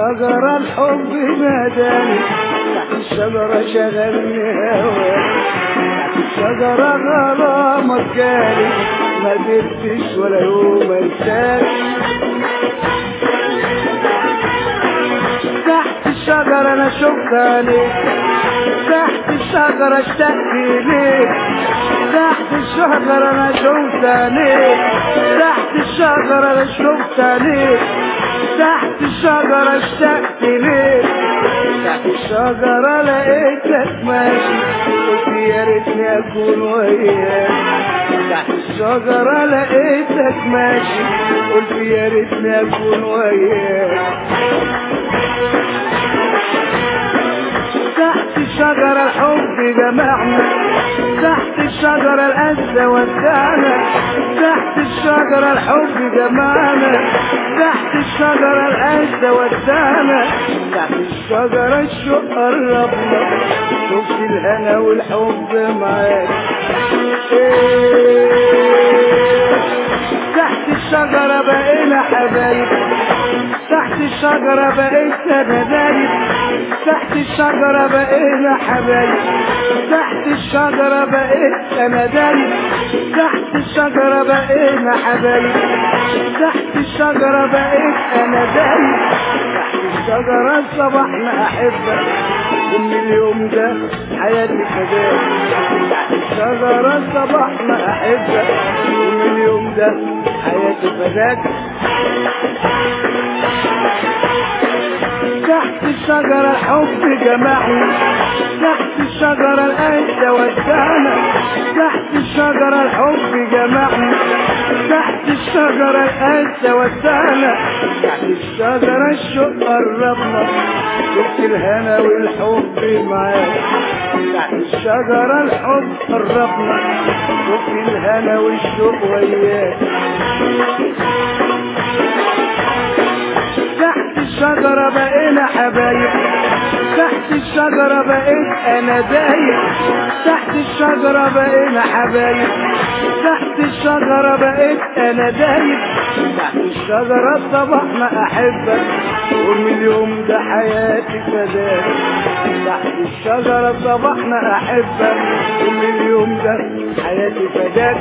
الشجرة الحب ناداني تحت الشجرة شغلني هواك تحت الشجرة غرامك جالي ما قدرتش ولا يوم انساك تحت الشجرة انا شفت عليك تحت الشجرة اشتقت ليك تحت الشجرة انا شفت عليك تحت الشجرة انا شفت عليك تحت الشجرة اشتقت ليك تحت الشجرة لقيتك ماشي قلت يا ريتني اكون وياك تحت الشجرة لقيتك ماشي قلت يا ريتني اكون وياك تحت الشجرة الحب جمعنا تحت الشجرة الأسى ودعنا تحت الشجرة الحب جمعنا تحت الشجرة الأسى ودعنا تحت الشجرة الشوق قربنا شفت الهنا والحب معاك إيه تحت الشجرة بقينا حبايب تحت الشجرة بقيت أنا دايب تحت الشجرة بقينا حبايب تحت الشجرة بقيت أنا دايب تحت الشجرة بقينا حبايب تحت الشجرة بقيت أنا دايب تحت الشجرة صبحنا أحبك ومن اليوم ده حياتي فداك تحت الشجرة صبحنا أحبك ومن اليوم ده حياتي فداك تحت الشجرة الحب جمعنا تحت الشجرة الأنت ودعنا تحت الشجرة الحب جمعنا تحت الشجرة الأنت ودعنا تحت الشجرة الشوق قربنا شفت الهنا والحب معاك تحت الشجرة الحب قربنا شفت الهنا والشوق وياك تحت الشجرة بقينا حبايب تحت الشجرة بقيت أنا دايب تحت الشجرة بقينا حبايب تحت الشجرة بقيت أنا دايب تحت الشجرة صبحنا أحبك ومن اليوم ده حياتي فداك تحت الشجرة صبحنا أحبك ومن اليوم ده حياتي فداك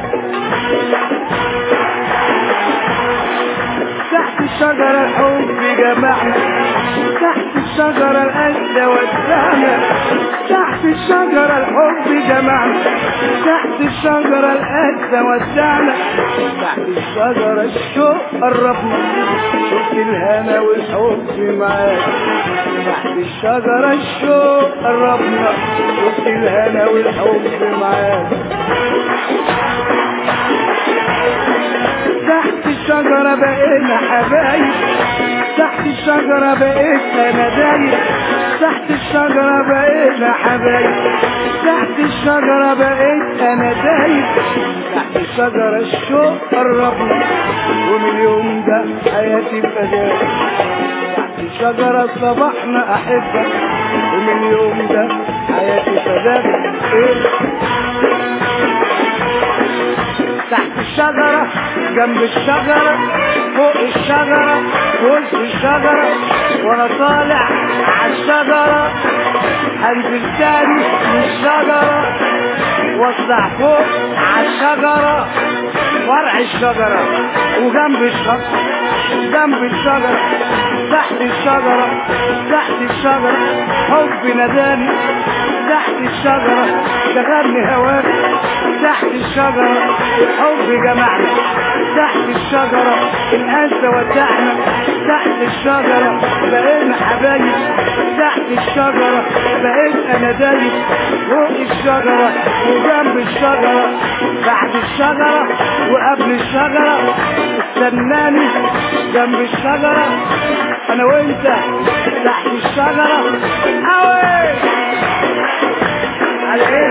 تحت الشجرة الحب جمعنا تحت الشجرة الأسى ودعنا تحت الشجرة الحب جمعنا تحت الشجرة الأسى ودعنا تحت الشجرة الشوق قربنا شفت الهنا والحب معاك تحت الشجرة الشوق قربنا شفت الهنا والحب معاك تحت الشجرة بقينا حبايب تحت الشجرة بقيت أنا دايب تحت الشجرة بقينا حبايب تحت الشجرة بقيت أنا دايب تحت الشجرة الشوق قربنا ومن اليوم ده حياتي فداك تحت الشجرة صبحنا أحبك ومن اليوم ده حياتي فداك إيه تحت الشجرة جنب الشجرة فوق الشجرة وسط الشجرة وانا طالع على الشجرة هنزل تاني من الشجرة واطلع فوق على الشجرة فرع الشجرة وجنب الشجرة جنب الشجرة تحت الشجرة تحت الشجرة حب ناداني تحت الشجرة شغلني هواك تحت الشجرة الحب جمعنا تحت الشجرة الأنسى ودعنا تحت الشجرة بقينا حبايب تحت الشجرة بقيت أنا دايب فوق الشجرة وجنب الشجرة بعد الشجرة وقبل الشجرة استناني جنب الشجرة أنا وأنت تحت الشجرة أوي على إيه